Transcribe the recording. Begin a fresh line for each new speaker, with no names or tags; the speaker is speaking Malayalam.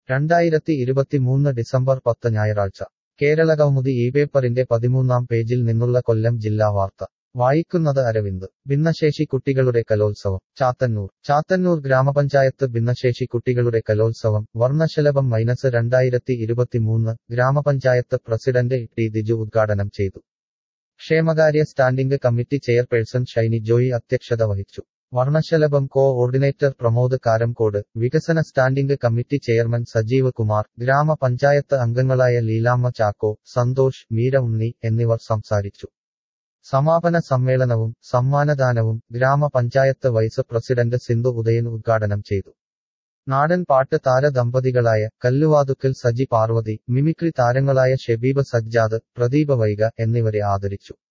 രണ്ടായിരത്തി ഇരുപത്തിമൂന്ന് ഡിസംബർ പത്ത് ഞായറാഴ്ച കേരളകൗമുദി ഈ പേപ്പറിന്റെ പതിമൂന്നാം പേജിൽ നിന്നുള്ള കൊല്ലം ജില്ലാ വാർത്ത വായിക്കുന്നത് അരവിന്ദ് ഭിന്നശേഷി കുട്ടികളുടെ കലോത്സവം ചാത്തന്നൂർ ചാത്തന്നൂർ ഗ്രാമപഞ്ചായത്ത് ഭിന്നശേഷി കുട്ടികളുടെ കലോത്സവം വർണ്ണശലഭം മൈനസ് രണ്ടായിരത്തി ഇരുപത്തിമൂന്ന് ഗ്രാമപഞ്ചായത്ത് പ്രസിഡന്റ് ടി ദിജു ഉദ്ഘാടനം ചെയ്തു ക്ഷേമകാര്യ standing committee chairperson Shiny Joy അധ്യക്ഷത വഹിച്ചു വർണ്ണശലഭം കോ ഓർഡിനേറ്റർ പ്രമോദ് കാരംകോട് വികസന standing committee chairman Sajeev Kumar grama panchayat അംഗങ്ങളായ ലീലാമ്മ ചാക്കോ സന്തോഷ് മീര ഉണ്ണി എന്നിവർ സംസാരിച്ചു സമാപന സമ്മേളനവും സമ്മാനദാനവും ഗ്രാമപഞ്ചായത്ത് വൈസ് പ്രസിഡന്റ് സിന്ധു ഉദയൻ ഉദ്ഘാടനം ചെയ്തു നാടൻ പാട്ട് താര ദമ്പതികളായ കല്ലുവാതുക്കൽ സജി പാർവതി മിമിക്രി താരങ്ങളായ ഷെബീബ സജ്ജാദ് പ്രദീപ വൈഗ എന്നിവരെ ആദരിച്ചു